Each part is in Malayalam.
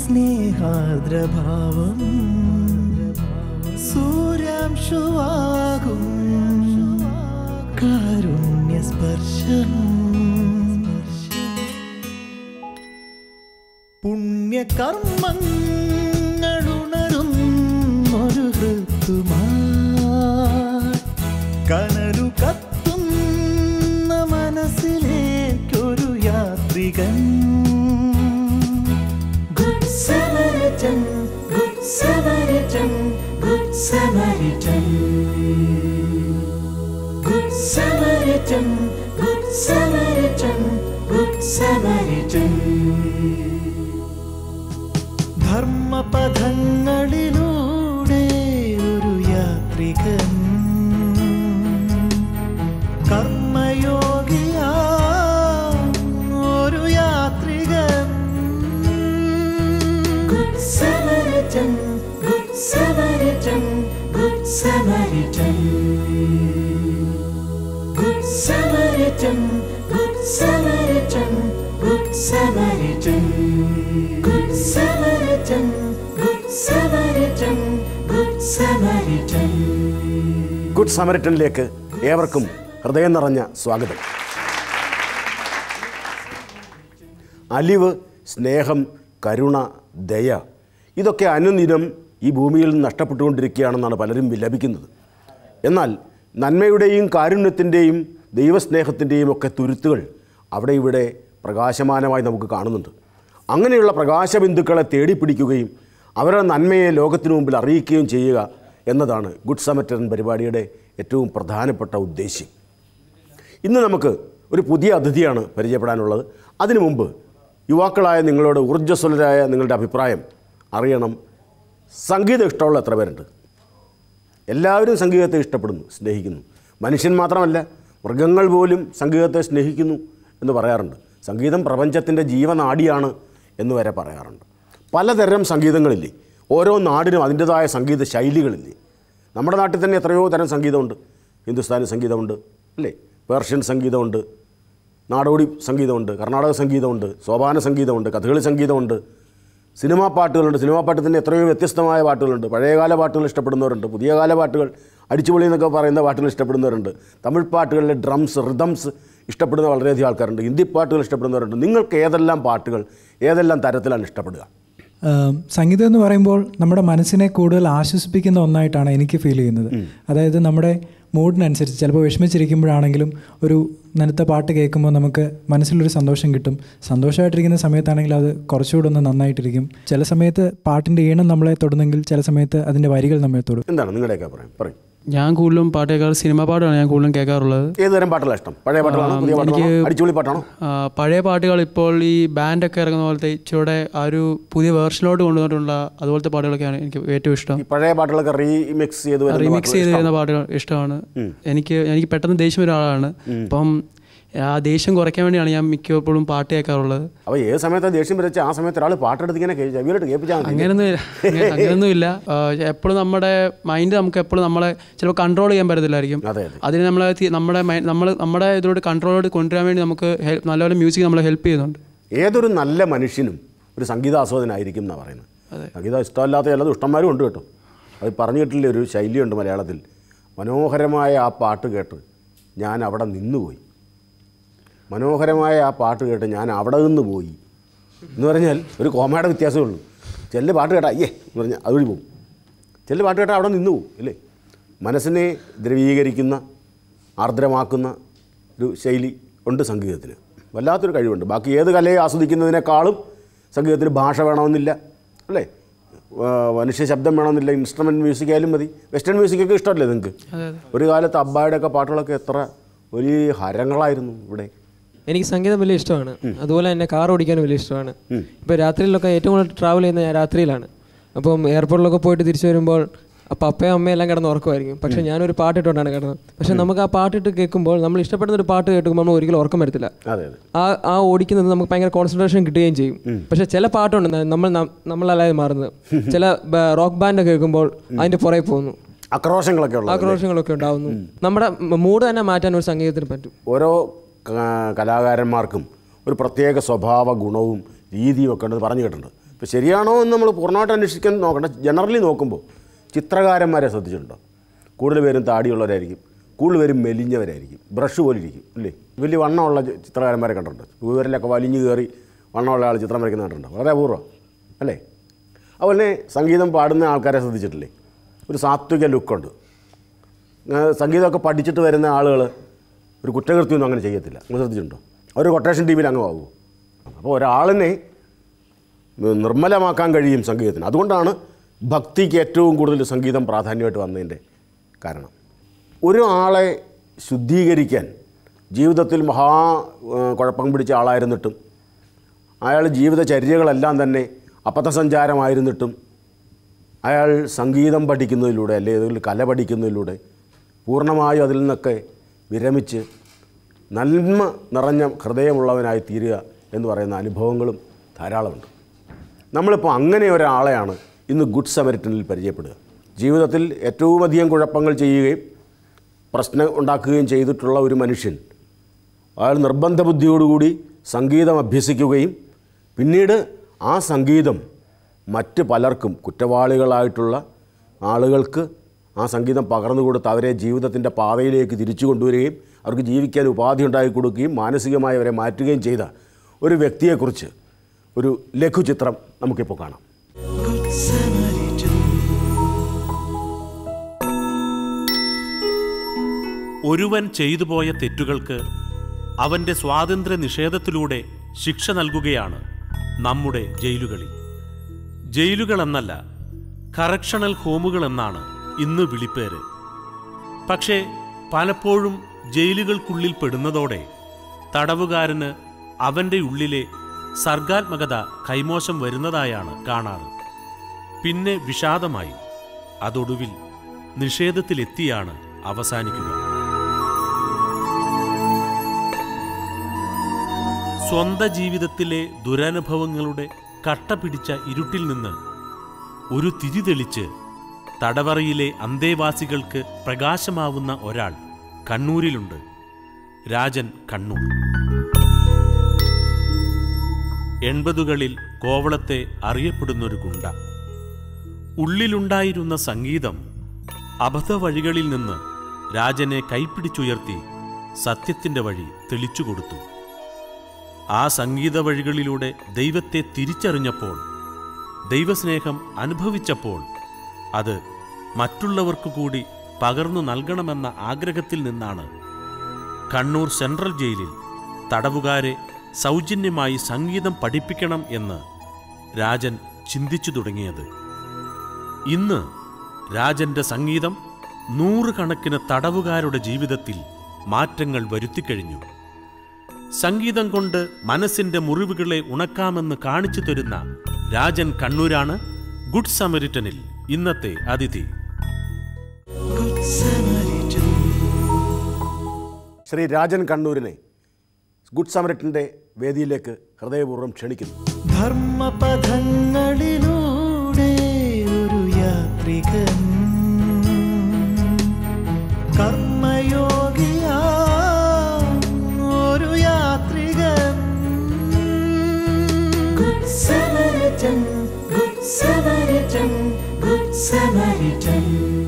സ്നേഹാദ്രഭാവം സൂര്യാംശുവാകും കാരുണ്യസ്പർശം പുണ്യകർമ്മങ്ങളുണരും ഒരു ഋതുമാ കനലു കത്തുന്ന മനസ്സിലേക്കൊരു യാത്രികൻ good Samaritan good Samaritan good Samaritan good Samaritan good Samaritan good Samaritan ധർമ്മപഥങ്ങളിലൂടെ ഒരു യാത്രികൻ കർമ്മയോഗിയാ ഒരു യാത്രികൻ good Samaritan good Samaritan good Samaritan good Samaritan good Samaritan good Samaritan good Samaritan good Samaritan good Samaritan good സമരറ്റനിലേക്ക് ഏവർക്കും ഹൃദയം നിറഞ്ഞ സ്വാഗതം അലിവ് സ്നേഹം കരുണ ദയ ഇതൊക്കെ അനുദിനം ഈ ഭൂമിയിൽ നിന്ന് നഷ്ടപ്പെട്ടുകൊണ്ടിരിക്കുകയാണെന്നാണ് പലരും വിലപിക്കുന്നത് എന്നാൽ നന്മയുടെയും കാരുണ്യത്തിൻ്റെയും ദൈവസ്നേഹത്തിൻ്റെയും ഒക്കെ തുരുത്തുകൾ അവിടെ ഇവിടെ പ്രകാശമാനമായി നമുക്ക് കാണുന്നുണ്ട് അങ്ങനെയുള്ള പ്രകാശബിന്ദുക്കളെ തേടിപ്പിടിക്കുകയും അവരുടെ നന്മയെ ലോകത്തിനു മുമ്പിൽ അറിയിക്കുകയും ചെയ്യുക എന്നതാണ് ഗുഡ് സമറ്റൻ പരിപാടിയുടെ ഏറ്റവും പ്രധാനപ്പെട്ട ഉദ്ദേശ്യം ഇന്ന് നമുക്ക് ഒരു പുതിയ അതിഥിയാണ് പരിചയപ്പെടാനുള്ളത് അതിനു മുമ്പ് യുവാക്കളായ നിങ്ങളോട് ഊർജ്ജസ്വലരായ നിങ്ങളുടെ അഭിപ്രായം അറിയണം സംഗീതം ഇഷ്ടമുള്ള എത്ര പേരുണ്ട് എല്ലാവരും സംഗീതത്തെ ഇഷ്ടപ്പെടുന്നു സ്നേഹിക്കുന്നു മനുഷ്യൻ മാത്രമല്ല മൃഗങ്ങൾ പോലും സംഗീതത്തെ സ്നേഹിക്കുന്നു എന്ന് പറയാറുണ്ട് സംഗീതം പ്രപഞ്ചത്തിൻ്റെ ജീവനാടിയാണ് എന്ന് വരെ പറയാറുണ്ട് പലതരം സംഗീതങ്ങളില്ലേ ഓരോ നാടിനും അതിൻ്റെതായ സംഗീത ശൈലികളില്ലേ നമ്മുടെ നാട്ടിൽ തന്നെ എത്രയോ തരം സംഗീതമുണ്ട് ഹിന്ദുസ്ഥാനി സംഗീതമുണ്ട് അല്ലേ പേർഷ്യൻ സംഗീതമുണ്ട് നാടോടി സംഗീതമുണ്ട് കർണാടക സംഗീതമുണ്ട് സോപാന സംഗീതമുണ്ട് കഥകളി സംഗീതമുണ്ട് സിനിമാ പാട്ടുകളുണ്ട് സിനിമാ പാട്ടിൽ തന്നെ എത്രയോ വ്യത്യസ്തമായ പാട്ടുകളുണ്ട് പഴയകാല പാട്ടുകൾ ഇഷ്ടപ്പെടുന്നവരുണ്ട് പുതിയ കാല പാട്ടുകൾ അടിച്ചുപൊളി എന്നൊക്കെ പറയുന്ന പാട്ടുകൾ ഇഷ്ടപ്പെടുന്നവരുണ്ട് തമിഴ് പാട്ടുകളിലെ ഡ്രംസ് റിതംസ് ഇഷ്ടപ്പെടുന്ന വളരെയധികം ആൾക്കാരുണ്ട് ഹിന്ദി പാട്ടുകൾ ഇഷ്ടപ്പെടുന്നവരുണ്ട് നിങ്ങൾക്ക് ഏതെല്ലാം പാട്ടുകൾ ഏതെല്ലാം തരത്തിലാണ് ഇഷ്ടപ്പെടുക ആം, സംഗീതം എന്ന് പറയുമ്പോൾ നമ്മുടെ മനസ്സിനെ കൂടുതൽ ആശ്വസിപ്പിക്കുന്ന ഒന്നായിട്ടാണ് എനിക്ക് ഫീൽ ചെയ്യുന്നത് അതായത് നമ്മുടെ മൂഡിനനുസരിച്ച് ചിലപ്പോൾ വിഷമിച്ചിരിക്കുമ്പോഴാണെങ്കിലും ഒരു നനുത്ത പാട്ട് കേൾക്കുമ്പോൾ നമുക്ക് മനസ്സിലൊരു സന്തോഷം കിട്ടും സന്തോഷമായിട്ടിരിക്കുന്ന സമയത്താണെങ്കിൽ അത് കുറച്ചുകൂടെ ഒന്ന് നന്നായിട്ടിരിക്കും ചില സമയത്ത് പാട്ടിൻ്റെ ഈണം നമ്മളെ തൊടുന്നെങ്കിൽ ചില സമയത്ത് അതിൻ്റെ വരികൾ നമ്മെ തൊടും എന്താണ് നിങ്ങളുടെയൊക്കെ അഭിപ്രായം പറയും ഞാൻ കൂടുതലും പാട്ട് കേൾക്കാറ് സിനിമ പാട്ടാണ് ഞാൻ കൂടുതലും കേൾക്കാറുള്ളത് ഏത് തരം പാട്ടുകളാണ് ഇഷ്ടം പഴയ പാട്ടുകളാണോ പുതിയ പാട്ടുകളാണോ അടിച്ചുപൊളി പാട്ടാണോ ആ, പഴയ പാട്ടുകൾ ഇപ്പോൾ ഈ ബാൻഡൊക്കെ ഇറങ്ങുന്ന പോലത്തെ ഇച്ചിരി ആ ഒരു പുതിയ വേർഷനിലോട്ട് കൊണ്ടുവന്നിട്ടുള്ള അതുപോലത്തെ പാട്ടുകളൊക്കെയാണ് എനിക്ക് ഏറ്റവും ഇഷ്ടം ഈ പഴയ പാട്ടുകളൊക്കെ റീമിക്സ് ചെയ്ത് വരുന്ന റീമിക്സ് ചെയ്ത് വരുന്ന പാട്ടുകൾ ഇഷ്ടമാണ് എനിക്ക് എനിക്ക് പെട്ടെന്ന് ദേഷ്യം വരുന്ന ആളാണ് അപ്പം ആ ദേഷ്യം കുറയ്ക്കാൻ വേണ്ടിയാണ് ഞാൻ മിക്കപ്പോഴും പാട്ട് കേൾക്കാറുള്ളത് അപ്പോൾ ഏത് സമയത്ത് ദേഷ്യം വരച്ച് ആ സമയത്ത് ഒരാൾ പാട്ടെടുത്ത് ഇങ്ങനെ കേ- ചെവിയിലോട്ട് കേൾപ്പിച്ചാൽ മതി അങ്ങനെയൊന്നും അങ്ങനെ- അങ്ങനെയൊന്നും ഇല്ല എപ്പോഴും നമ്മുടെ മൈൻഡ് നമുക്ക് എപ്പോഴും നമ്മളെ ചിലപ്പോൾ കൺട്രോൾ ചെയ്യാൻ പറ്റത്തില്ലായിരിക്കും അതെ അതെ അതിന് നമ്മളെ തി- നമ്മുടെ മൈ- നമ്മൾ നമ്മുടെ ഇതിലോട്ട് കൺട്രോളോട് കൊണ്ടുവരാൻ വേണ്ടി നമുക്ക് ഹെൽ- നല്ലപോലെ മ്യൂസിക് നമ്മളെ ഹെൽപ്പ് ചെയ്യുന്നുണ്ട് ഏതൊരു നല്ല മനുഷ്യനും ഒരു സംഗീതാസ്വാദനായിരിക്കും എന്നാണ് പറയുന്നത് സംഗീതം ഇഷ്ടമല്ലാത്ത ചില ദുഷ്ടന്മാരും ഉണ്ട് കേട്ടോ അത് പറഞ്ഞു കേട്ടില്ലേ ഒരു ശൈലിയുണ്ട് മലയാളത്തിൽ മനോഹരമായ ആ പാട്ട് കേട്ട് ഞാൻ അവിടെ നിന്നുപോയി മനോഹരമായ ആ പാട്ട് കേട്ട് ഞാൻ അവിടെ നിന്ന് പോയി എന്ന് പറഞ്ഞാൽ ഒരു കോമയുടെ വ്യത്യാസമേ ഉള്ളൂ ചെല്ല് പാട്ട് കേട്ടാ അയ്യേ എന്ന് പറഞ്ഞാൽ അതുവഴി പോകും ചെല്ല് പാട്ട് കേട്ടാൽ അവിടെ നിന്ന് പോകും അല്ലേ മനസ്സിനെ ദ്രവീകരിക്കുന്ന ആർദ്രമാക്കുന്ന ഒരു ശൈലി ഉണ്ട് സംഗീതത്തിന് വല്ലാത്തൊരു കഴിവുണ്ട് ബാക്കി ഏത് കലയെ ആസ്വദിക്കുന്നതിനേക്കാളും സംഗീതത്തിന് ഭാഷ വേണമെന്നില്ല അല്ലേ ആ, മനുഷ്യ ശബ്ദം വേണമെന്നില്ല ഇൻസ്ട്രുമെൻറ്റ് മ്യൂസിക് ആയാലും മതി വെസ്റ്റേൺ മ്യൂസിക്കൊക്കെ ഇഷ്ടമല്ലേ നിങ്ങൾക്ക് ഒരു കാലത്ത് അബ്ബായുടെയൊക്കെ പാട്ടുകളൊക്കെ എത്ര വലിയ ഹരങ്ങളായിരുന്നു ഇവിടെ എനിക്ക് സംഗീതം വലിയ ഇഷ്ടമാണ് അതുപോലെ തന്നെ കാർ ഓടിക്കാനും വലിയ ഇഷ്ടമാണ് ഇപ്പോൾ രാത്രിയിലൊക്കെ ഏറ്റവും കൂടുതൽ ട്രാവൽ ചെയ്യുന്നത് ഞാൻ രാത്രിയിലാണ് അപ്പം എയർപോർട്ടിലൊക്കെ പോയിട്ട് തിരിച്ചു വരുമ്പോൾ അപ്പം അപ്പയും അമ്മയും എല്ലാം കിടന്ന് ഉറക്കമായിരിക്കും പക്ഷേ ഞാനൊരു പാട്ടിട്ടുകൊണ്ടാണ് കിടന്നത് പക്ഷേ നമുക്ക് ആ പാട്ടിട്ട് കേൾക്കുമ്പോൾ നമ്മൾ ഇഷ്ടപ്പെടുന്ന ഒരു പാട്ട് കേൾക്കുമ്പോൾ നമ്മൾ ഒരിക്കലും ഉറക്കം വരത്തില്ല അതെ അതെ ആ ആ ഓടിക്കുന്നത് നമുക്ക് ഭയങ്കര കോൺസെൻട്രേഷൻ കിട്ടുകയും ചെയ്യും പക്ഷെ ചില പാട്ടുണ്ട് ന- നമ്മൾ ന- നമ്മളല്ലാതെ മാറുന്നത് ചില റോക്ക് ബാൻഡ് കേൾക്കുമ്പോൾ അതിന്റെ പുറകെ പോകുന്നു ആക്രോശങ്ങളൊക്കെ ഉള്ളത് ആക്രോശങ്ങളൊക്കെ ഉണ്ടാവുന്നു നമ്മുടെ മൂഡ് തന്നെ മാറ്റാൻ ഒരു സംഗീതത്തിന് പറ്റും ഓരോ ക- കലാകാരന്മാർക്കും ഒരു പ്രത്യേക സ്വഭാവ ഗുണവും രീതിയും ഒക്കെ ഉണ്ടെന്ന് പറഞ്ഞു കേട്ടിട്ടുണ്ട് ഇപ്പോൾ ശരിയാണോ എന്ന് നമ്മൾ പൂർണ്ണമായിട്ട് അന്വേഷിക്കാൻ നോക്കണ്ട ജനറലി നോക്കുമ്പോൾ ചിത്രകാരന്മാരെ ശ്രദ്ധിച്ചിട്ടുണ്ടോ കൂടുതൽ പേരും താടിയുള്ളവരായിരിക്കും കൂടുതൽ പേരും മെലിഞ്ഞവരായിരിക്കും ബ്രഷ് പോലെ ഇരിക്കും അല്ലേ വലിയ വണ്ണമുള്ള ചി- ചിത്രകാരന്മാരെ കണ്ടിട്ടുണ്ട് ഇവരിലൊക്കെ വലിഞ്ഞു കയറി വണ്ണമുള്ള ആൾ ചിത്രം വരയ്ക്കുന്ന കണ്ടിട്ടുണ്ട് വളരെ അപൂർവം അല്ലേ അതുപോലെ തന്നെ സംഗീതം പാടുന്ന ആൾക്കാരെ ശ്രദ്ധിച്ചിട്ടില്ലേ ഒരു സാത്വിക ലുക്കുണ്ട് ഏഹ് സംഗീതമൊക്കെ പഠിച്ചിട്ട് വരുന്ന ആളുകൾ ഒരു കുറ്റകൃത്യമൊന്നും അങ്ങനെ ചെയ്യത്തില്ല നിങ്ങൾ ശ്രദ്ധിച്ചിട്ടുണ്ടോ ഒരു കൊട്ടേഷൻ ടീമിൽ അങ്ങ് ആവുമോ അപ്പോൾ ഒരാളിനെ നിർമ്മലമാക്കാൻ കഴിയും സംഗീതത്തിന് അതുകൊണ്ടാണ് ഭക്തിക്ക് ഏറ്റവും കൂടുതൽ സംഗീതം പ്രാധാന്യമായിട്ട് വന്നതിൻ്റെ കാരണം ഒരു ആളെ ശുദ്ധീകരിക്കാൻ ജീവിതത്തിൽ മഹാ ഏഹ് കുഴപ്പം പിടിച്ച ആളായിരുന്നിട്ടും അയാൾ ജീവിതചര്യകളെല്ലാം തന്നെ അപഥസഞ്ചാരമായിരുന്നിട്ടും അയാൾ സംഗീതം പഠിക്കുന്നതിലൂടെ അല്ലെങ്കിൽ ഏതെങ്കിലും കല പഠിക്കുന്നതിലൂടെ പൂർണ്ണമായും അതിൽ നിന്നൊക്കെ വിരമിച്ച് നന്മ നിറഞ്ഞ ഹൃദയമുള്ളവനായി തീരുക എന്ന് പറയുന്ന അനുഭവങ്ങളും ധാരാളമുണ്ട് നമ്മളിപ്പോൾ അങ്ങനെ ഒരാളെയാണ് ഇന്ന് ഗുഡ് സമരിറ്റനിൽ പരിചയപ്പെടുക ജീവിതത്തിൽ ഏറ്റവും അധികം കുഴപ്പങ്ങൾ ചെയ്യുകയും പ്രശ്നം ഉണ്ടാക്കുകയും ചെയ്തിട്ടുള്ള ഒരു മനുഷ്യൻ അയാൾ നിർബന്ധ ബുദ്ധിയോടുകൂടി സംഗീതം അഭ്യസിക്കുകയും പിന്നീട് ആ സംഗീതം മറ്റ് പലർക്കും കുറ്റവാളികളായിട്ടുള്ള ആളുകൾക്ക് ആ സംഗീതം പകർന്നു കൊടുത്ത് അവരെ ജീവിതത്തിൻ്റെ പാതയിലേക്ക് തിരിച്ചു കൊണ്ടുവരികയും അവർക്ക് ജീവിക്കാൻ ഉപാധി ഉണ്ടാക്കി കൊടുക്കുകയും മാനസികമായി അവരെ മാറ്റുകയും ചെയ്ത ഒരു വ്യക്തിയെക്കുറിച്ച് ഒരു ലഘുചിത്രം നമുക്കിപ്പോൾ കാണാം Good Samaritan. ഒരുവൻ ചെയ്തുപോയ തെറ്റുകൾക്ക് അവന്റെ സ്വാതന്ത്ര്യ നിഷേധത്തിലൂടെ ശിക്ഷ നൽകുകയാണ് നമ്മുടെ ജയിലുകളിൽ ജയിലുകൾ എന്നല്ല കറക്ഷണൽ ഹോമുകൾ എന്നാണ് ഇന്ന് വിളിപ്പേര് പക്ഷേ പലപ്പോഴും ജയിലുകൾക്കുള്ളിൽ പെടുന്നതോടെ തടവുകാരന് അവന്റെ ഉള്ളിലെ സർഗാത്മകത കൈമോശം വരുന്നതായാണ് കാണാറ് പിന്നെ വിഷാദമായി അതൊടുവിൽ നിഷേധത്തിലെത്തിയാണ് അവസാനിക്കുക സ്വന്ത ജീവിതത്തിലെ ദുരനുഭവങ്ങളുടെ കട്ട പിടിച്ച ഇരുട്ടിൽ നിന്ന് ഒരു തിരി തെളിച്ച് തടവറയിലെ അന്തേവാസികൾക്ക് പ്രകാശമാവുന്ന ഒരാൾ കണ്ണൂരിലുണ്ട് രാജൻ കണ്ണൂർ എൺപതുകളിൽ കോവളത്തെ അറിയപ്പെടുന്നൊരു ഗുണ്ട ഉള്ളിലുണ്ടായിരുന്ന സംഗീതം അബദ്ധ വഴികളിൽ നിന്ന് രാജനെ കൈപ്പിടിച്ചുയർത്തി സത്യത്തിന്റെ വഴി തെളിച്ചുകൊടുത്തു ആ സംഗീത വഴികളിലൂടെ ദൈവത്തെ തിരിച്ചറിഞ്ഞപ്പോൾ ദൈവസ്നേഹം അനുഭവിച്ചപ്പോൾ അത് മറ്റുള്ളവർക്കു കൂടി പകർന്നു നൽകണമെന്ന ആഗ്രഹത്തിൽ നിന്നാണ് കണ്ണൂർ സെൻട്രൽ ജയിലിൽ തടവുകാരെ സൗജന്യമായി സംഗീതം പഠിപ്പിക്കണം എന്ന് രാജൻ ചിന്തിച്ചു തുടങ്ങിയത് ഇന്ന് രാജന്റെ സംഗീതം നൂറുകണക്കിന് തടവുകാരുടെ ജീവിതത്തിൽ മാറ്റങ്ങൾ വരുത്തിക്കഴിഞ്ഞു സംഗീതം കൊണ്ട് മനസ്സിന്റെ മുറിവുകളെ ഉണക്കാമെന്ന് കാണിച്ചു തരുന്ന രാജൻ കണ്ണൂരാണ് ഗുഡ് സമരിറ്റനിൽ ഇന്നത്തെ അതിഥി Good Samaritan. ശ്രീ രാജൻ കണ്ണൂരിനെ ഗുഡ് സമരറ്റിൻ്റെ വേദിയിലേക്ക് ഹൃദയപൂർവ്വം ക്ഷണിക്കുന്നു ധർമ്മപഥങ്ങളിലൂടെ ഒരു യാത്രികൻ കർമ്മയോഗിയ ഒരു യാത്രികൻ Good Samaritan, Good Samaritan, Good Samaritan.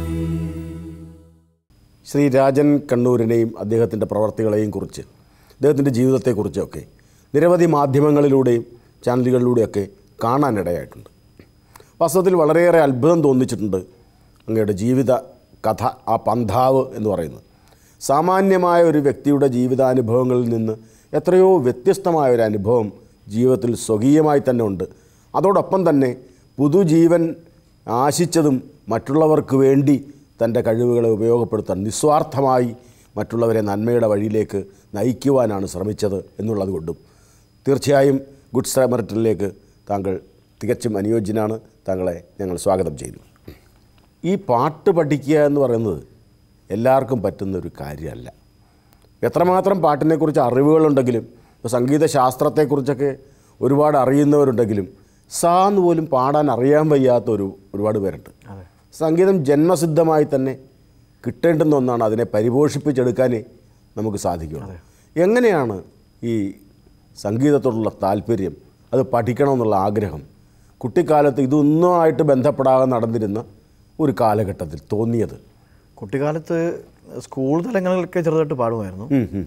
Shri Rajan കണ്ണൂരിനെയും അദ്ദേഹത്തിൻ്റെ പ്രവർത്തികളെയും കുറിച്ച് അദ്ദേഹത്തിൻ്റെ ജീവിതത്തെക്കുറിച്ചൊക്കെ നിരവധി മാധ്യമങ്ങളിലൂടെയും ചാനലുകളിലൂടെയൊക്കെ കാണാനിടയായിട്ടുണ്ട് വാസ്തവത്തിൽ വളരെയേറെ അത്ഭുതം തോന്നിച്ചിട്ടുണ്ട് അങ്ങയുടെ ജീവിത കഥ ആ പന്ഥാവ് എന്ന് പറയുന്നത് സാമാന്യമായ ഒരു വ്യക്തിയുടെ ജീവിതാനുഭവങ്ങളിൽ നിന്ന് എത്രയോ വ്യത്യസ്തമായ ഒരു അനുഭവം ജീവിതത്തിൽ സ്വകീയമായി തന്നെ ഉണ്ട് അതോടൊപ്പം തന്നെ പുതുജീവൻ ആശിച്ചതും മറ്റുള്ളവർക്ക് വേണ്ടി തൻ്റെ കഴിവുകളെ ഉപയോഗപ്പെടുത്താൻ നിസ്വാർത്ഥമായി മറ്റുള്ളവരെ നന്മയുടെ വഴിയിലേക്ക് നയിക്കുവാനാണ് ശ്രമിച്ചത് എന്നുള്ളത് കൊണ്ടും തീർച്ചയായും ഗുഡ് സമരറ്റിലേക്ക് താങ്കൾ തികച്ചും അനുയോജ്യനാണ് താങ്കളെ ഞങ്ങൾ സ്വാഗതം ചെയ്യുന്നു ഈ പാട്ട് പഠിക്കുക എന്ന് പറയുന്നത് എല്ലാവർക്കും പറ്റുന്ന ഒരു കാര്യമല്ല എത്രമാത്രം പാട്ടിനെക്കുറിച്ച് അറിവുകളുണ്ടെങ്കിലും ഇപ്പോൾ സംഗീത ശാസ്ത്രത്തെക്കുറിച്ചൊക്കെ ഒരുപാട് അറിയുന്നവരുണ്ടെങ്കിലും സാ എന്ന് പോലും പാടാൻ അറിയാൻ വയ്യാത്ത ഒരു ഒരുപാട് പേരുണ്ട് സംഗീതം ജന്മസിദ്ധമായി തന്നെ കിട്ടേണ്ടുന്ന ഒന്നാണ് അതിനെ പരിപോഷിപ്പിച്ചെടുക്കാനേ നമുക്ക് സാധിക്കുകയുള്ളൂ എങ്ങനെയാണ് ഈ സംഗീതത്തോടുള്ള താല്പര്യം അത് പഠിക്കണമെന്നുള്ള ആഗ്രഹം കുട്ടിക്കാലത്ത് ഇതൊന്നുമായിട്ട് ബന്ധപ്പെടാതെ നടന്നിരുന്ന ഒരു കാലഘട്ടത്തിൽ തോന്നിയത് കുട്ടിക്കാലത്ത് സ്കൂൾ തലങ്ങളിലൊക്കെ ചെറുതായിട്ട് പാടുമായിരുന്നു ഉം, ഉം.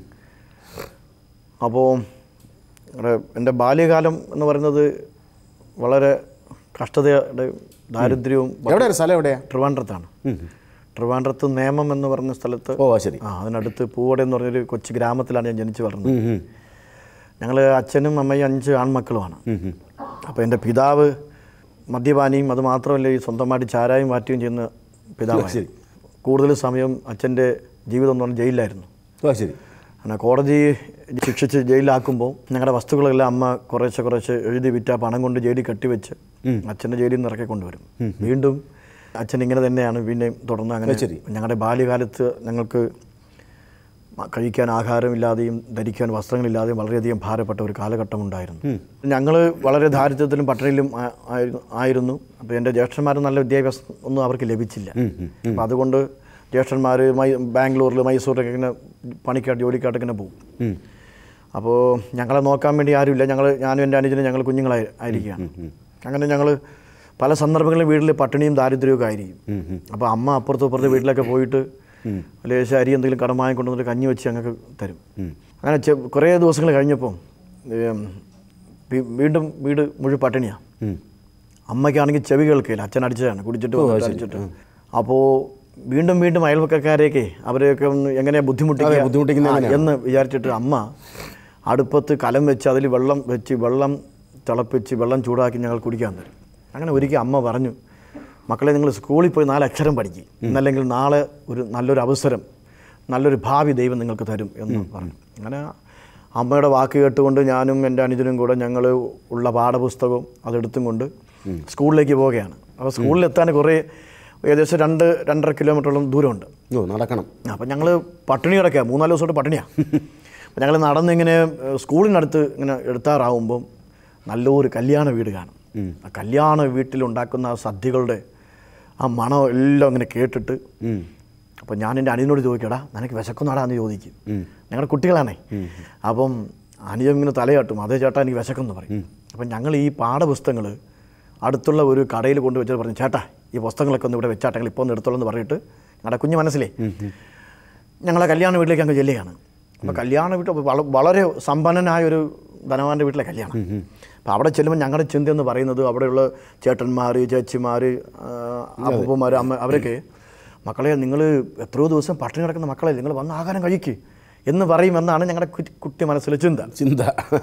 അപ്പോൾ എൻ്റെ ബാല്യകാലം എന്ന് പറയുന്നത് വളരെ കഷ്ടതയുടെ ദാരിദ്ര്യവും എവിടെയാണ് സ്ഥലം എവിടെയാ ട്രിവാൻഡ്രത്താണ് ട്രിവാൻഡ്രത്ത് നേമം എന്ന് പറഞ്ഞ സ്ഥലത്ത് ഓ ശരി ആ അതിനടുത്ത് പൂവട എന്ന് പറഞ്ഞൊരു കൊച്ചു ഗ്രാമത്തിലാണ് ഞാൻ ജനിച്ചു വളർന്നത് ഉം, ഉം. ഞങ്ങൾ അച്ഛനും അമ്മയും അഞ്ച് ആൺമക്കളുമാണ് അപ്പോൾ എൻ്റെ പിതാവ് മദ്യപാനിയും അത് മാത്രമല്ല ഈ സ്വന്തമായിട്ട് ചാരായും മാറ്റുകയും ചെയ്യുന്ന പിതാവാണ് ശരി. കൂടുതൽ സമയം അച്ഛൻ്റെ ജീവിതം എന്ന് പറഞ്ഞാൽ ജയിലിലായിരുന്നു ഓ ശരി അങ്ങനെ കോടതി ശിക്ഷിച്ച് ജയിലിലാക്കുമ്പോൾ ഞങ്ങളുടെ വസ്തുക്കളെല്ലാം അമ്മ കുറേശ്ശെ കുറേശ്ശെ എഴുതി വിറ്റ പണം കൊണ്ട് ജയിലിൽ കെട്ടിവെച്ച് അച്ഛൻ്റെ ജയിലിൽ നിന്ന് ഇറക്കി കൊണ്ടുവരും വീണ്ടും അച്ഛൻ ഇങ്ങനെ തന്നെയാണ് പിന്നെയും തുടർന്ന് അങ്ങനെ ശരി. ഞങ്ങളുടെ ബാല്യകാലത്ത് ഞങ്ങൾക്ക് മ- കഴിക്കാൻ ആഹാരമില്ലാതെയും ധരിക്കാൻ വസ്ത്രങ്ങളില്ലാതെയും വളരെയധികം ഭാരപ്പെട്ട ഒരു കാലഘട്ടം ഉണ്ടായിരുന്നു ഞങ്ങൾ വളരെ ദാരിദ്ര്യത്തിലും പട്ടിണിയിലും ആ- ആയിരുന്നു- ആയിരുന്നു അപ്പോൾ എൻ്റെ ജ്യേഷ്ഠന്മാർ നല്ല വിദ്യാഭ്യാസം ഒന്നും അവർക്ക് ലഭിച്ചില്ല അപ്പോൾ അതുകൊണ്ട് ജ്യേഷ്ഠന്മാർ മൈ ബാംഗ്ലൂരിൽ മൈസൂരിലൊക്കെ ഇങ്ങനെ പണിക്കാട്ട് ജോലിക്കാട്ട് ഇങ്ങനെ പോകും അപ്പോൾ ഞങ്ങളെ നോക്കാൻ വേണ്ടി ആരുമില്ല ഞങ്ങൾ ഞാനും എൻ്റെ അനുജനും ഞങ്ങൾ കുഞ്ഞുങ്ങളായി ആയിരിക്കുകയാണ് അങ്ങനെ ഞങ്ങൾ പല സന്ദർഭങ്ങളിലും വീട്ടിൽ പട്ടിണിയും ദാരിദ്ര്യമൊക്കെ ആയിരിക്കും അപ്പോൾ അമ്മ അപ്പുറത്തും ഇപ്പുറത്ത് വീട്ടിലൊക്കെ പോയിട്ട് ലേശം അരി എന്തെങ്കിലും കടമായി കൊണ്ടുവന്നിട്ട് കഞ്ഞി വെച്ച് ഞങ്ങൾക്ക് തരും അങ്ങനെ ചെ- കുറേ ദിവസങ്ങൾ കഴിഞ്ഞപ്പോൾ ഏം, വീ- വീണ്ടും വീട് മുഴുവൻ പട്ടിണിയാണ് അമ്മയ്ക്കാണെങ്കിൽ ചെവി കേൾക്കില്ല അച്ഛൻ അടിച്ചതാണ് കുടിച്ചിട്ട് വന്നിട്ട് അടിച്ചിട്ട് അപ്പോൾ വീണ്ടും വീണ്ടും അയൽവക്കക്കാരെയൊക്കെ അവരെയൊക്കെ ഒന്ന് എങ്ങനെയാ അതെ, ബുദ്ധിമുട്ടിക്കുക ബുദ്ധിമുട്ടിക്കുന്നത് ആ, എങ്ങനെയാണ്? എന്ന് വിചാരിച്ചിട്ട് അമ്മ അടുപ്പത്ത് കലം വെച്ച് അതിൽ വെള്ളം വെച്ച് വെള്ളം തിളപ്പിച്ച് വെള്ളം ചൂടാക്കി ഞങ്ങൾ കുടിക്കാൻ തരും അങ്ങനെ ഒരിക്കൽ അമ്മ പറഞ്ഞു മക്കളെ നിങ്ങൾ സ്കൂളിൽ പോയി നാല് അക്ഷരം പഠിക്കും എന്നല്ലെങ്കിൽ നാളെ ഒരു നല്ലൊരു അവസരം നല്ലൊരു ഭാവി ദൈവം നിങ്ങൾക്ക് തരും എന്ന് പറഞ്ഞു അങ്ങനെ അമ്മയുടെ വാക്ക് കേട്ടുകൊണ്ട് ഞാനും എൻ്റെ അനുജനും കൂടെ ഞങ്ങൾ ഉള്ള പാഠപുസ്തകവും അതെടുത്തും കൊണ്ട് സ്കൂളിലേക്ക് പോവുകയാണ് അപ്പോൾ സ്കൂളിലെത്താൻ കുറേ ഏകദേശം രണ്ട് രണ്ടര കിലോമീറ്ററോളം ദൂരമുണ്ട് ഓ നടക്കണം അപ്പം ഞങ്ങൾ പട്ടിണി കിടക്കുക മൂന്നാല് ദിവസമായിട്ട് പട്ടിണിയാണ് അപ്പം ഞങ്ങൾ നടന്നിങ്ങനെ ഏഹ്, സ്കൂളിനടുത്ത് ഇങ്ങനെ എടുത്താറാവുമ്പം നല്ലൊരു കല്യാണ വീട് കാണും ആ കല്യാണ വീട്ടിലുണ്ടാക്കുന്ന ആ സദ്യകളുടെ ആ മണം എല്ലാം ഇങ്ങനെ കേട്ടിട്ട് അപ്പം ഞാൻ എൻ്റെ അനിയനോട് ചോദിക്കടാ നിനക്ക് വിശക്കുന്നാടാ എന്ന് ചോദിക്കും ഞങ്ങളുടെ കുട്ടികളാണേ അപ്പം അനിയൻ ഇങ്ങനെ തലയാട്ടും അതേ ചേട്ടാ എനിക്ക് വിശക്കുമെന്ന് പറയും അപ്പം ഞങ്ങൾ ഈ പാഠപുസ്തകങ്ങൾ അടുത്തുള്ള ഒരു കടയിൽ കൊണ്ടുവച്ചിട്ട് പറഞ്ഞു ചേട്ടാ ഈ പുസ്തകങ്ങളൊക്കെ ഒന്ന് ഇവിടെ വെച്ചാട്ടെങ്കിൽ ഇപ്പോൾ ഒന്ന് എടുത്തോളൂ എന്ന് പറഞ്ഞിട്ട് ഞങ്ങളുടെ കുഞ്ഞ് മനസ്സിലേ ഞങ്ങളെ കല്യാണ വീട്ടിലേക്ക് അങ്ങ് ചെല്ലുകയാണ് അപ്പോൾ കല്യാണ വീട്ടിൽ വള- വളരെ സമ്പന്നനായ ഒരു ധനവാന്റെ വീട്ടിലെ കല്യാണം അപ്പോൾ അവിടെ ചെല്ലുമ്പോൾ ഞങ്ങളുടെ ചിന്ത എന്ന് പറയുന്നത് അവിടെയുള്ള ചേട്ടന്മാർ ചേച്ചിമാർ അപ്പൂപ്പന്മാർ അമ്മ അവരൊക്കെ മക്കളെ നിങ്ങൾ എത്രയോ ദിവസം പട്ടിണി കിടക്കുന്ന മക്കളെ നിങ്ങൾ വന്ന് ആഹാരം കഴിക്ക് എന്ന് പറയുമെന്നാണ് ഞങ്ങളുടെ കുറ്റി- കുട്ടി മനസ്സിലെ ചിന്ത ചിന്ത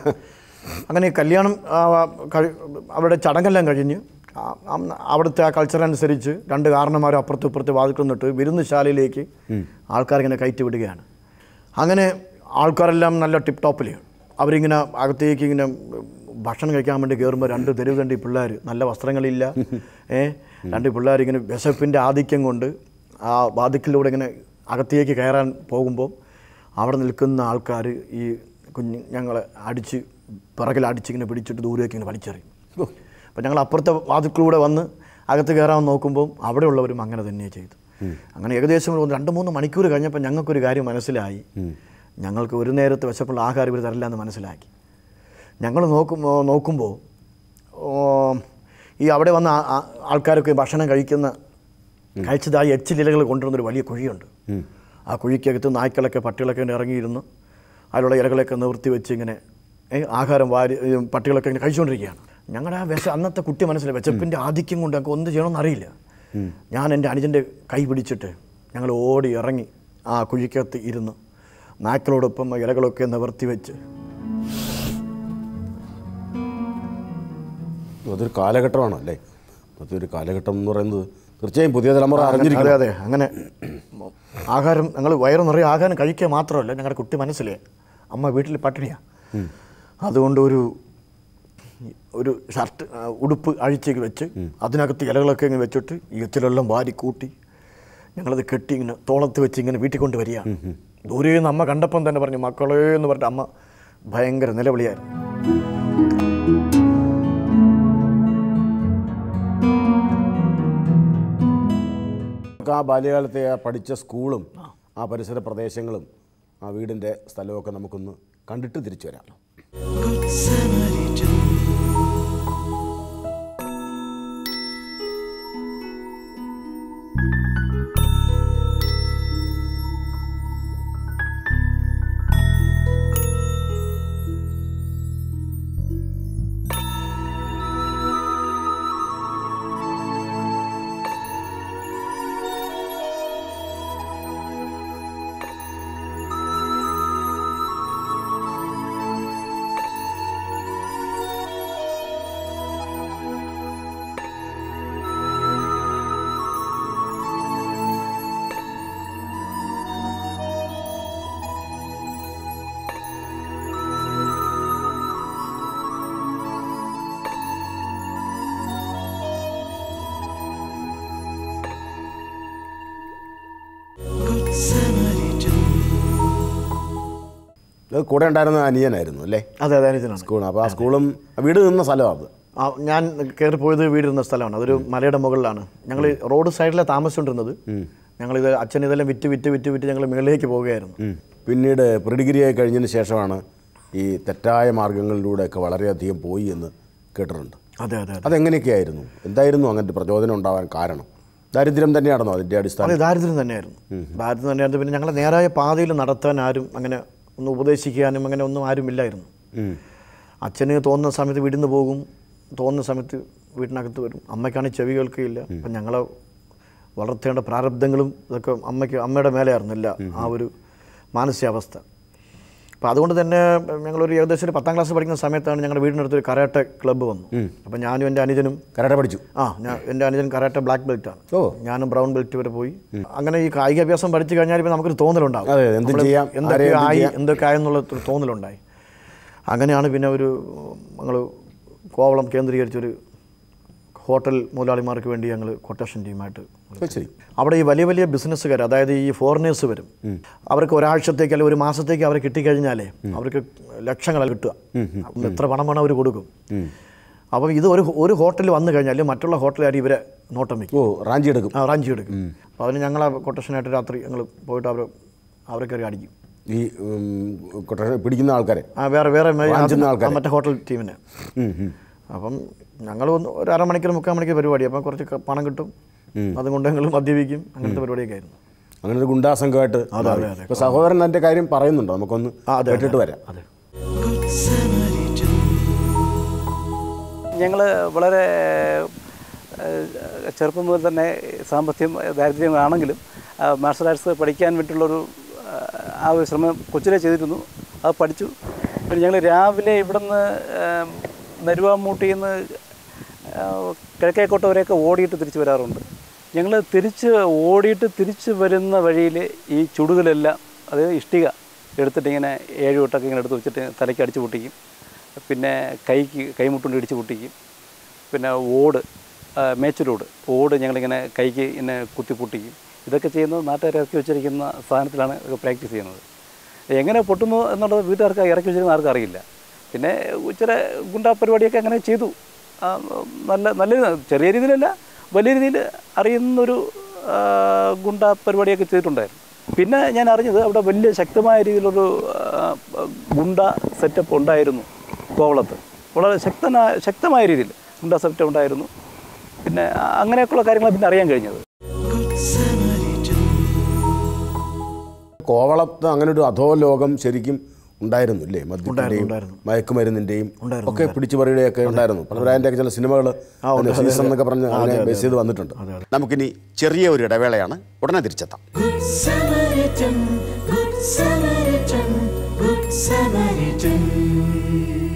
അങ്ങനെ ഈ കല്യാണം ആ, കഴി- അവരുടെ ചടങ്ങെല്ലാം കഴിഞ്ഞ് ആ, ആ, അവിടുത്തെ ആ കൾച്ചർ അനുസരിച്ച് രണ്ട് കാരണന്മാരും അപ്പുറത്തും ഇപ്പുറത്ത് വാതിൽ നിന്നിട്ട് വിരുന്നുശാലയിലേക്ക് ആൾക്കാരിങ്ങനെ കയറ്റി വിടുകയാണ് അങ്ങനെ ആൾക്കാരെല്ലാം നല്ല ടിപ്പ് ടോപ്പിൽ അവരിങ്ങനെ അകത്തേക്ക് ഇങ്ങനെ ഭക്ഷണം കഴിക്കാൻ വേണ്ടി കയറുമ്പോൾ രണ്ട് തെരുവ് തണ്ടി പിള്ളേർ നല്ല വസ്ത്രങ്ങളില്ല ഏ രണ്ട് പിള്ളേർ ഇങ്ങനെ വിശപ്പിൻ്റെ ആധിക്യം കൊണ്ട് ആ വാതിക്കലിലൂടെ ഇങ്ങനെ അകത്തേക്ക് കയറാൻ പോകുമ്പോൾ അവിടെ നിൽക്കുന്ന ആൾക്കാർ ഈ കുഞ്ഞ് ഞങ്ങളെ അടിച്ച് പിറകിൽ അടിച്ചിങ്ങനെ പിടിച്ചിട്ട് ദൂരേക്ക് ഇങ്ങനെ വലിച്ചെറിയും അപ്പോൾ ഞങ്ങൾ അപ്പുറത്തെ വാതിക്കൂടെ വന്ന് അകത്ത് കയറാൻ നോക്കുമ്പോൾ അവിടെയുള്ളവരും അങ്ങനെ തന്നെ ചെയ്തു അങ്ങനെ ഏകദേശം ഒരു രണ്ട് മൂന്ന് മണിക്കൂർ കഴിഞ്ഞപ്പോൾ ഞങ്ങൾക്കൊരു കാര്യം മനസ്സിലായി ഞങ്ങൾക്ക് ഒരു നേരത്തെ വിശപ്പുള്ള ആഹാരം ഇവർ തരില്ല എന്ന് മനസ്സിലാക്കി ഞങ്ങൾ നോക്കുമ്പോൾ നോക്കുമ്പോൾ ഓ, ഈ അവിടെ വന്ന ആ- ആ- ആൾക്കാരൊക്കെ ഭക്ഷണം കഴിക്കുന്ന കഴിച്ചത് ആ എച്ചിലിലകൾ കൊണ്ടുവന്നൊരു വലിയ കുഴിയുണ്ട് ആ കുഴിക്കകത്ത് നായ്ക്കളൊക്കെ പട്ടികളൊക്കെ ഇങ്ങനെ ഇറങ്ങിയിരുന്നു അതിലുള്ള ഇലകളൊക്കെ നിവർത്തി വെച്ച് ഇങ്ങനെ ഏ, ആഹാരം വാരി ഈ പട്ടികളൊക്കെ ഇങ്ങനെ കഴിച്ചുകൊണ്ടിരിക്കുകയാണ് ഞങ്ങളുടെ ആ വിശ അന്നത്തെ കുട്ടി മനസ്സിലായി വിശപ്പിൻ്റെ ആധിക്യം കൊണ്ട് ഞങ്ങൾക്ക് ഒന്നും ചെയ്യണമെന്ന് അറിയില്ല ഞാൻ എൻ്റെ അനുജൻ്റെ കൈ പിടിച്ചിട്ട് ഞങ്ങൾ ഓടി ഇറങ്ങി ആ കുഴിക്കകത്ത് ഇരുന്ന് നായ്ക്കളോടൊപ്പം ആ ഇലകളൊക്കെ നിവർത്തി വെച്ച് അതൊരു കാലഘട്ടമാണ് അല്ലേ അതൊരു കാലഘട്ടം എന്ന് പറയുന്നത് തീർച്ചയായും പുതിയ തലമുറ അതെ അറിഞ്ഞിരിക്കണം അതെ അങ്ങനെ ആഹാരം ഞങ്ങൾ വയറ് നിറയെ ആഹാരം കഴിക്കുക മാത്രമല്ല ഞങ്ങളുടെ കുട്ടി മനസ്സിലേ അമ്മ വീട്ടിൽ പട്ടിണിയാണ് അതുകൊണ്ട് ഒരു ഒരു ഷർട്ട് ആ, ഉടുപ്പ് അഴിച്ചേക്ക് വെച്ച് അതിനകത്ത് ഇലകളൊക്കെ ഇങ്ങനെ വെച്ചിട്ട് ഈ എച്ചിലെല്ലാം വാരി കൂട്ടി ഞങ്ങളത് കെട്ടി ഇങ്ങനെ തോളത്ത് വെച്ച് ഇങ്ങനെ വീട്ടിൽ കൊണ്ട് വരികയാണ് ദൂരെ നിന്ന് അമ്മ കണ്ടപ്പം തന്നെ പറഞ്ഞു മക്കളേ എന്ന് പറഞ്ഞിട്ട് അമ്മ ഭയങ്കര നിലവിളിയായിരുന്നു നമുക്ക് ആ ബാല്യകാലത്തെ ആ പഠിച്ച സ്കൂളും ആ പരിസര പ്രദേശങ്ങളും ആ വീടിൻ്റെ സ്ഥലമൊക്കെ നമുക്കൊന്ന് കണ്ടിട്ട് തിരിച്ചു വരാം Samaritan. അത് കൂടെ ഉണ്ടായിരുന്ന അനിയനായിരുന്നു അല്ലേ അതെ അതെ അനുജനാണ് സ്കൂൾ അപ്പോൾ ആ സ്കൂളും വീട് നിന്ന സ്ഥലമാണ് അത് ആ, ഞാൻ കയറി പോയത് വീടിരുന്ന സ്ഥലമാണ് അതൊരു മലയുടെ മുകളിലാണ് ഞങ്ങൾ റോഡ് സൈഡിലാണ് താമസിച്ചുകൊണ്ടിരുന്നത് ഞങ്ങളിത് അച്ഛൻ ഇതെല്ലാം വിറ്റ് വിറ്റ് വിറ്റ് വിറ്റ് ഞങ്ങൾ മുകളിലേക്ക് പോവുകയായിരുന്നു ഉം. പിന്നീട് പ്രിഡിഗ്രിയായി കഴിഞ്ഞതിന് ശേഷമാണ് ഈ തെറ്റായ മാർഗങ്ങളിലൂടെയൊക്കെ വളരെയധികം പോയി എന്ന് കേട്ടിട്ടുണ്ട് അതെ അതെ അതെ അതെങ്ങനെയൊക്കെയായിരുന്നു എന്തായിരുന്നു അങ്ങനത്തെ പ്രചോദനം ഉണ്ടാവാൻ കാരണം ദാരിദ്ര്യം തന്നെയാണെന്നോ അതിൻ്റെ അതെ അടിസ്ഥാനം ദാരിദ്ര്യം തന്നെയായിരുന്നു ദാരിദ്ര്യം തന്നെയായിരുന്നു പിന്നെ ഞങ്ങളെ നേരായ പാതയിൽ നടത്താൻ ആരും അങ്ങനെ ഒന്ന് ഉപദേശിക്കാനും അങ്ങനെ ഒന്നും ആരുമില്ലായിരുന്നു ഉം. അച്ഛന് തോന്നുന്ന സമയത്ത് വീട്ടിൽ നിന്ന് പോകും തോന്നുന്ന സമയത്ത് വീട്ടിനകത്ത് വരും അമ്മയ്ക്കാണെങ്കിൽ ചെവി കേൾക്കുകയില്ല അപ്പം ഞങ്ങളെ വളർത്തേണ്ട പ്രാരബ്ധങ്ങളും ഇതൊക്കെ അമ്മയ്ക്ക് അമ്മയുടെ മേലെയായിരുന്നു ഇല്ല ആ ഒരു മാനസികാവസ്ഥ അപ്പോൾ അതുകൊണ്ട് തന്നെ ഞങ്ങളൊരു ഏകദേശം ഒരു പത്താം ക്ലാസ് പഠിക്കുന്ന സമയത്താണ് ഞങ്ങളുടെ വീടിനടുത്തൊരു കരാട്ടെ ക്ലബ്ബ് വന്നു അപ്പം ഞാനും എൻ്റെ അനുജനും കരാട്ടെ പഠിച്ചു ആ ഞാൻ എൻ്റെ അനുജൻ കരാട്ടെ ബ്ലാക്ക് ബെൽറ്റ് ആണ് ഓ. ഞാനും ബ്രൗൺ ബെൽറ്റ് വരെ പോയി അങ്ങനെ ഈ കായികാഭ്യാസം പഠിച്ചു കഴിഞ്ഞാൽ ഇപ്പം നമുക്കൊരു തോന്നലുണ്ടാവും അതെ, എന്തും നമ്മള് ചെയ്യാം, എന്തൊക്കെ ആരെയും എന്തും ആയി ചെയ്യാം. എന്തൊക്കെ ആയെന്നുള്ള ഒരു തോന്നലുണ്ടായി അങ്ങനെയാണ് പിന്നെ ഒരു ഞങ്ങൾ കോവളം കേന്ദ്രീകരിച്ചൊരു ഹോട്ടൽ മുതലാളിമാർക്ക് വേണ്ടി ഞങ്ങൾ കൊട്ടേഷൻ ടീമായിട്ട് അത് ശരി അവിടെ ഈ വലിയ വലിയ ബിസിനസ്സുകാർ അതായത് ഈ ഫോറിനേഴ്സ് വരും അവർക്ക് ഒരാഴ്ചത്തേക്ക് അല്ലെങ്കിൽ ഒരു മാസത്തേക്ക് അവരെ കിട്ടിക്കഴിഞ്ഞാലേ അവർക്ക് ലക്ഷങ്ങളാണ് കിട്ടുക എത്ര പണം വേണം അവർ കൊടുക്കും അപ്പം ഇത് ഒരു ഒരു ഹോട്ടലിൽ വന്നു കഴിഞ്ഞാൽ മറ്റുള്ള ഹോട്ടലുകാർ ഇവരെ നോട്ടം വയ്ക്കും ഓ റാഞ്ചി എടുക്കും ആ റാഞ്ചി എടുക്കും അപ്പോൾ അതിന് ഞങ്ങൾ കൊട്ടേഷനായിട്ട് രാത്രി ഞങ്ങൾ പോയിട്ട് അവർ അവരെ കയറി അടിക്കും ഈ ഉം, കൊട്ടേഷൻ പിടിക്കുന്ന ആൾക്കാരെ ആ വേറെ വേറെ മേ- റാഞ്ചുന്ന ആ, ആൾക്കാരെ. മറ്റേ ഹോട്ടൽ ടീമിനെ ഉം, ഉം. അപ്പം ഞങ്ങൾ ഒന്ന് ഒരു അരമണിക്കൂർ മുക്കാൽ മണിക്കൂർ പരിപാടി അപ്പം കുറച്ച് ക- പണം കിട്ടും അതുകൊണ്ട് ഞങ്ങൾ മദ്യപിക്കും അങ്ങനത്തെ പരിപാടിയൊക്കെ ആയിരുന്നു അങ്ങനെ ഒരു ഗുണ്ടാസംഘമായിട്ട് അതെ, അതെ, അതെ. ഇപ്പൊ സഹോദരൻ എൻ്റെ കാര്യം പറയുന്നുണ്ടോ നമുക്കൊന്ന് ആ, അതെ, കേട്ടിട്ട് അതെ. വരാം അതെ Good Samaritan. ഞങ്ങൾ വളരെ ഏഹ്, ചെറുപ്പം മുതൽ തന്നെ സാമ്പത്തികം ദാരിദ്ര്യമാണെങ്കിലും ആ, മാർഷൽ ആർട്സ് പഠിക്കാൻ വേണ്ടിയുള്ളൊരു ആ, ആ ഒരു ശ്രമം കൊച്ചിലെ ചെയ്തിരുന്നു അത് പഠിച്ചു പിന്നെ ഞങ്ങൾ രാവിലെ ഇവിടുന്ന് നരുവാമൂട്ടിയിൽ നിന്ന് കിഴക്കേക്കോട്ട വരെയൊക്കെ ഓടിയിട്ട് തിരിച്ച് വരാറുണ്ട് ഞങ്ങൾ തിരിച്ച് ഓടിയിട്ട് തിരിച്ച് വരുന്ന വഴിയിൽ ഈ ചുടുകളെല്ലാം അത് ഇഷ്ടിക എടുത്തിട്ട് ഇങ്ങനെ ഏഴ് വട്ടമൊക്കെ ഇങ്ങനെ എടുത്ത് വെച്ചിട്ട് തലയ്ക്ക് അടിച്ച് പൊട്ടിക്കും പിന്നെ കൈക്ക് കൈമുട്ടുണ്ട് ഇടിച്ച് പൊട്ടിക്കും പിന്നെ ഓട് ആ, മേച്ചൂരോട് ഓട് ഞങ്ങളിങ്ങനെ കൈക്ക് ഇങ്ങനെ കുത്തി പൊട്ടിക്കും ഇതൊക്കെ ചെയ്യുന്നത് നാട്ടുകാർ ഇറക്കി വെച്ചിരിക്കുന്ന സാധനത്തിലാണ് ഇതൊക്കെ പ്രാക്ടീസ് ചെയ്യുന്നത് എങ്ങനെ പൊട്ടുന്നു എന്നുള്ളത് വീട്ടുകാർക്ക് ഇറക്കി വെച്ചിരുന്ന ആർക്കും അറിയില്ല പിന്നെ ചില ഗുണ്ടാ പരിപാടിയൊക്കെ അങ്ങനെ ചെയ്തു ആ, നല്ല നല്ല രീതി- ചെറിയ രീതിയിലല്ല വലിയ രീതിയിൽ അറിയുന്നൊരു ആ, ഗുണ്ടാ പരിപാടിയൊക്കെ ചെയ്തിട്ടുണ്ടായിരുന്നു പിന്നെ ഞാൻ അറിഞ്ഞത് അവിടെ വലിയ ശക്തമായ രീതിയിലൊരു ആ, ഗുണ്ട സെറ്റപ്പ് ഉണ്ടായിരുന്നു കോവളത്ത് വളരെ ശക്തനായ ശക്തമായ രീതിയിൽ ഗുണ്ട സെറ്റപ്പ് ഉണ്ടായിരുന്നു പിന്നെ അങ്ങനെയൊക്കെയുള്ള കാര്യങ്ങൾ പിന്നെ അറിയാൻ കഴിഞ്ഞത് Good Samaritan. കോവളത്ത് അങ്ങനെ ഒരു അധോലോകം ശരിക്കും ഉണ്ടായിരുന്നു ഇല്ലേ മദ്യത്തിന്റെയും ഉണ്ടായിരുന്നു. മയക്കുമരുന്നിന്റെയും ഉണ്ടായിരുന്നു, ഒക്കെ പിടിച്ചുപറിയുടെയൊക്കെ ഉണ്ടായിരുന്നു പലവരായൻ്റെ ചില സിനിമകൾ ഉണ്ട്, അതെ, സീസൺ അതെ. എന്നൊക്കെ പറഞ്ഞ് അതെ, അങ്ങനെ അതെ, ബേസ് ചെയ്ത് വന്നിട്ടുണ്ട് നമുക്കിനി ചെറിയ ഒരു ഇടവേളയാണ് ഉടനെ തിരിച്ചെത്താം Good Samaritan. Good Samaritan. Good Samaritan.